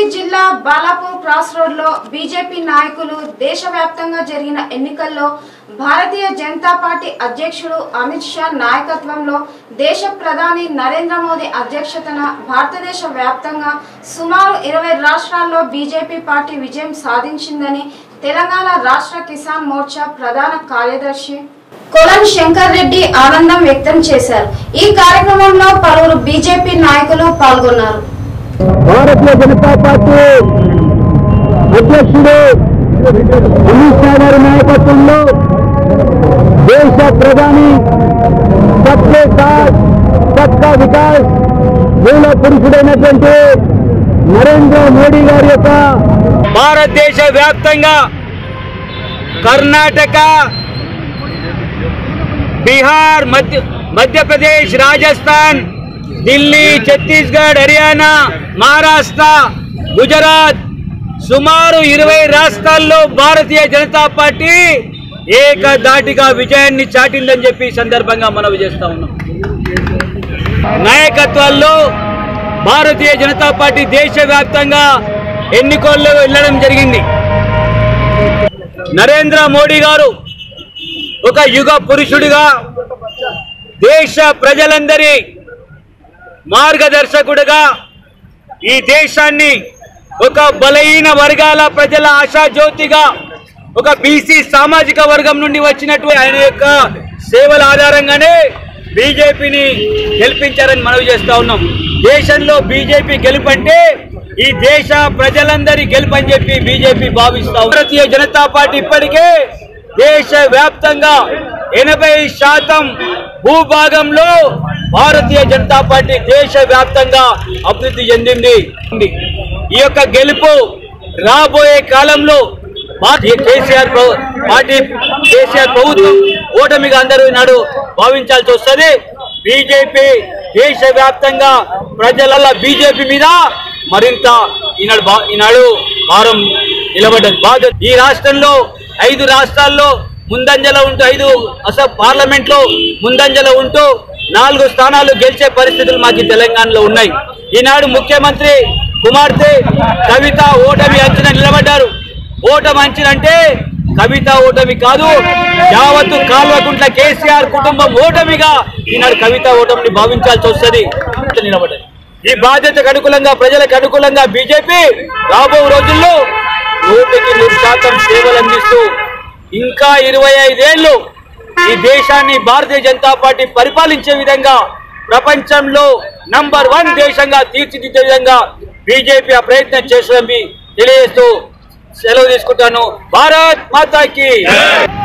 జిల్లా Balapur cross road లో BJP నాయకులు దేశవ్యాప్తంగా జరిగిన ఎన్నికల్లో భారతీయ జనతా పార్టీ అధ్యక్షుడు అమిత్ షా నాయకత్వంలో దేశ ప్రధాని నరేంద్ర మోదీ అధ్యక్షతన భారతదేశ వ్యాప్తంగా సుమారు ఇరవై రాష్ట్రాల్లో బీజేపీ పార్టీ విజయం సాధించిందని తెలంగాణ రాష్ట్ర కిసాన్ మోర్చా ప్రధాన కార్యదర్శి కొలన్ శంకర్ రెడ్డి ఆనందం వ్యక్తం చేశారు ఈ కార్యక్రమంలో పలువురు బీజేపీ నాయకులు పాల్గొన్నారు భారతీయ జనతా పార్టీ అధ్యక్షుడు అమిత్ షా గారి నాయకత్వంలో దేశ ప్రధాని సబ్కే సాత్ సబ్కా వికాస్ మూల పురుషుడైనటువంటి నరేంద్ర మోడీ గారి యొక్క భారతదేశ వ్యాప్తంగా కర్ణాటక బీహార్ మధ్య మధ్యప్రదేశ్ రాజస్థాన్ ఢిల్లీ ఛత్తీస్గఢ్ హర్యానా మహారాష్ట్ర గుజరాత్ సుమారు ఇరవై రాష్ట్రాల్లో భారతీయ జనతా పార్టీ ఏకధాటిగా విజయాన్ని చాటిందని చెప్పి ఈ సందర్భంగా మనవి చేస్తా ఉన్నాం నాయకత్వాల్లో భారతీయ జనతా పార్టీ దేశవ్యాప్తంగా ఎన్నికల్లో వెళ్ళడం జరిగింది నరేంద్ర మోడీ గారు ఒక యుగ పురుషుడిగా దేశ ప్రజలందరి మార్గదర్శకుడిగా ఈ దేశాన్ని ఒక బలహీన వర్గాల ప్రజల ఆశాజ్యోతిగా ఒక బీసీ సామాజిక వర్గం నుండి వచ్చినట్టు ఆయన యొక్క సేవల ఆధారంగానే బీజేపీని గెలిపించారని మనవి చేస్తా ఉన్నాం దేశంలో బీజేపీ గెలుపంటే ఈ దేశ ప్రజలందరి గెలుపని చెప్పి బీజేపీ భావిస్తా ఉంది. భారతీయ జనతా పార్టీ ఇప్పటికే దేశ వ్యాప్తంగా ఎనభై శాతం భూభాగంలో భారతీయ జనతా పార్టీ దేశ వ్యాప్తంగా అభివృద్ధి చెందింది ఈ యొక్క గెలుపు రాబోయే కాలంలో పార్టీ కేసీఆర్ ప్రభు- పార్టీ కేసీఆర్ ప్రభుత్వం ఓటమిగా అందరూ ఈనాడు భావించాల్సి వస్తుంది బీజేపీ దేశ వ్యాప్తంగా ప్రజల బీజేపీ మీద మరింత ఈనాడు బా- ఈనాడు భారం నిలబడ్డది బాధ ఈ రాష్ట్రంలో ఐదు రాష్ట్రాల్లో ముందంజలో ఉంటూ ఐదు అసలు పార్లమెంట్ లో ముందంజలో ఉంటూ నాలుగు స్థానాలు గెలిచే పరిస్థితులు మాకు ఈ తెలంగాణలో ఉన్నాయి ఈనాడు ముఖ్యమంత్రి కుమార్తె కవిత ఓటమి అంచనా నిలబడ్డారు ఓటమి అంచనా అంటే కవిత ఓటమి కాదు యావత్తు కాల్వకుంట్ల కేసీఆర్ కుటుంబం ఓటమిగా ఈనాడు కవిత ఓటమిని భావించాల్సి వస్తుంది నిలబడ్డారు ఈ బాధ్యతకు అనుకూలంగా ప్రజలకు అనుకూలంగా బీజేపీ రాబో రోజుల్లో నూటికి నూరు శాతం సేవలు అందిస్తూ ఇంకా ఇరవై ఐదేళ్లు ఈ దేశాన్ని భారతీయ జనతా పార్టీ పరిపాలించే విధంగా ప్రపంచంలో నంబర్ వన్ దేశంగా తీర్చిదిద్దే విధంగా బీజేపీ ఆ ప్రయత్నం చేస్తుందని తెలియజేస్తూ సెలవు తీసుకుంటాను భారత్ మాతాకి